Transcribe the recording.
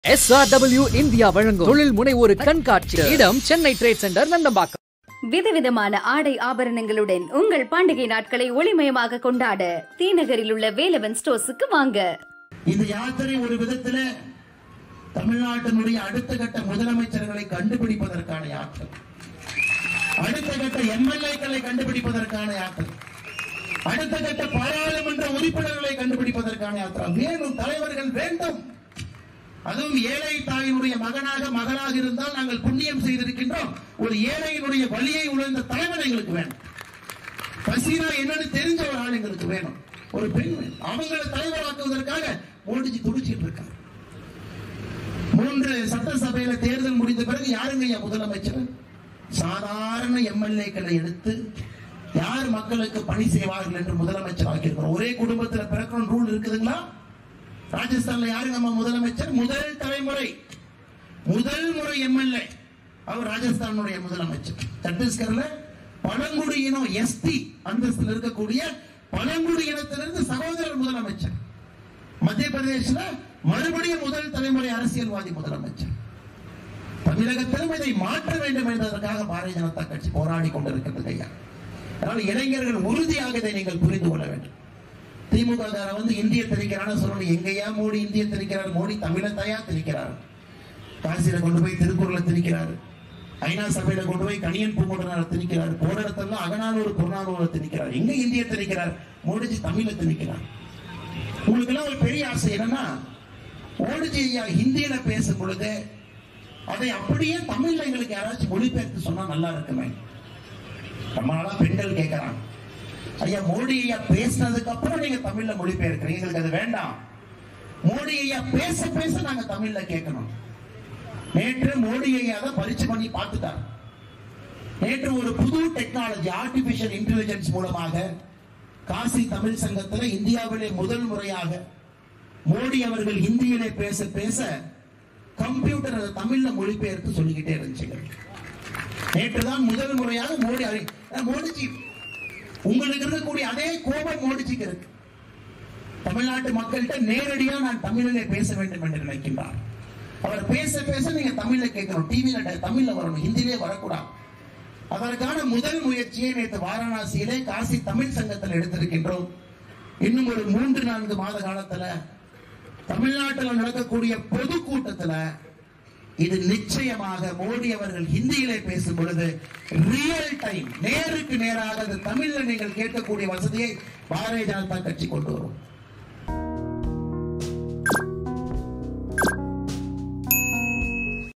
SRW India வழங்கும் தொழில் முனைவோர் கண்காட்சி இடம் சென்னை ட்ரேட் சென்டர் நந்தம்பாக்கம் விதவிதமான ஆடை ஆபரணங்களுடன் உங்கள் பண்டிகை நாட்களை ஒளிமயமாக கொண்டாட தீநகரில் உள்ள வேலவன் ஸ்டோர்ஸுக்கு வாங்க இந்த யாத்திரை ஒரு விதத்துல தமிழ்நாட்டினுடைய அடுத்த கட்ட முதலமைச்சர்களை கண்டுபிடிப்பதற்கான யாத்திரை அடுத்த கட்ட எம்எல்ஏக்களை கண்டுபிடிப்பதற்கான யாத்திரை அடுத்த கட்ட பாராளுமன்ற உறுப்பினர்களை கண்டுபிடிப்பதற்கான யாத்திரை வேணும் தலைவர்கள் வேண்டும் அதுவும் ஏழை தாயினுடைய மகனாக மகளாக இருந்தால் நாங்கள் புண்ணியம் செய்திருக்கின்றோம் ஒரு ஏழையினுடைய வழியை உணர்ந்த தலைவர் எங்களுக்கு வேணும் பசீனா என்னன்னு தெரிஞ்ச ஒரு ஆள் எங்களுக்கு வேணும் ஒரு பெண் வேணும். அவங்களை தலைவராக்குவதற்காக மோடிஜி துடிச்சிட்டு இருக்காங்க மூன்று சட்டசபையில தேர்தல் முடிந்த பிறகு யாருங்க ஐயா முதலமைச்சர் சாதாரண எம்எல்ஏக்களை எடுத்து யார் மக்களுக்கு பணி செய்வார்கள் என்று முதலமைச்சர் ஆக்கியிருக்கிறோம் ஒரே குடும்பத்தில் பிறக்கணும் ரூல் இருக்குதுங்களா ராஜஸ்தான்ல யாருங்க நம்ம முதலமைச்சர் முதல் தலைமுறை முதல் முறை எம்எல்ஏ அவர் ராஜஸ்தானுடைய முதலமைச்சர் சத்தீஸ்கர்ல பழங்குடி இனம் எஸ்டி அந்தஸ்தில் இருக்கக்கூடிய பழங்குடி இனத்திலிருந்து சகோதரர் முதலமைச்சர் மத்திய பிரதேசல மறுபடியும் முதல் தலைமுறை அரசியல்வாதி முதலமைச்சர் தமிழகத்திலும் இதை மாற்ற வேண்டும் என்பதற்காக பாரதிய ஜனதா கட்சி போராடி கொண்டிருக்கிறது ஐயா அதனால் இளைஞர்கள் உறுதியாக இதை நீங்கள் புரிந்து கொள்ள வேண்டும் திமுக காரன் வந்து இந்திய திணிக்கிறான்னு சொல்லணும் எங்கேயா மோடி இந்திய திணிக்கிறார் மோடி தமிழத்தையா திணிக்கிறார் காசியில கொண்டு போய் திருக்குறளை திணிக்கிறார் ஐநா சபையில கொண்டு போய் கணியன் பூங்குடனார் திணிக்கிறார் போன இடத்துல அகநானூறு புறநானூறு திணிக்கிறார் எங்க இந்திய திணிக்கிறார் மோடிஜி தமிழை திணிக்கிறார் உங்களுக்கு எல்லாம் ஒரு பெரிய ஆசை என்னன்னா மோடிஜி ஐயா ஹிந்தியில பேசும் பொழுது அதை அப்படியே தமிழ்ல எங்களுக்கு யாராச்சும் மொழிபெயர்த்து சொன்னா நல்லா இருக்குமே நம்மளால பெண்கள் கேட்கறாங்க ஐயா மோடி ஐயா பேசினதுக்கு அப்புறம் நீங்க தமிழ்ல மொழிபெயர்க்கிறீங்க எங்களுக்கு அது வேண்டாம் மோடி ஐயா பேச பேச நாங்க தமிழ்ல கேட்கணும் நேற்று மோடி ஐயா தான் பரிச்சு பண்ணி பார்த்துட்டார் நேற்று ஒரு புது டெக்னாலஜி ஆர்டிபிஷியல் இன்டெலிஜென்ஸ் மூலமாக காசி தமிழ் சங்கத்துல இந்தியாவிலே முதல் முறையாக மோடி அவர்கள் ஹிந்தியிலே பேச பேச கம்ப்யூட்டர் அதை தமிழ்ல மொழிபெயர்த்து சொல்லிக்கிட்டே இருந்துச்சுங்க நேற்று தான் முதல் முறையாக மோடி அறி- அஹ் மோடிஜி உங்களுக்கு இருக்கக்கூடிய அதே கோபம் மோடிஜிக்கு இருக்கு தமிழ்நாட்டு மக்கள்கிட்ட நேரடியா நான் தமிழிலே பேச வேண்டும் என்று நினைக்கின்றார் அவர் பேச பேச நீங்க தமிழ்ல கேட்கணும் டிவியில தமிழ்ல வரணும் ஹிந்திலே வரக்கூடாது அதற்கான முதல் முயற்சியை நேற்று வாரணாசியிலே காசி தமிழ் சங்கத்தில் எடுத்திருக்கின்றோம் இன்னும் ஒரு மூன்று நான்கு மாத காலத்துல தமிழ்நாட்டில் நடக்கக்கூடிய பொதுக்கூட்டத்துல இது நிச்சயமாக மோடி அவர்கள் ஹிந்தியிலே பேசும் பொழுது ரியல் டைம் நேருக்கு நேராக அது தமிழ்ல நீங்கள் கேட்கக்கூடிய வசதியை பாரதிய ஜனதா கட்சி கொண்டு வரும்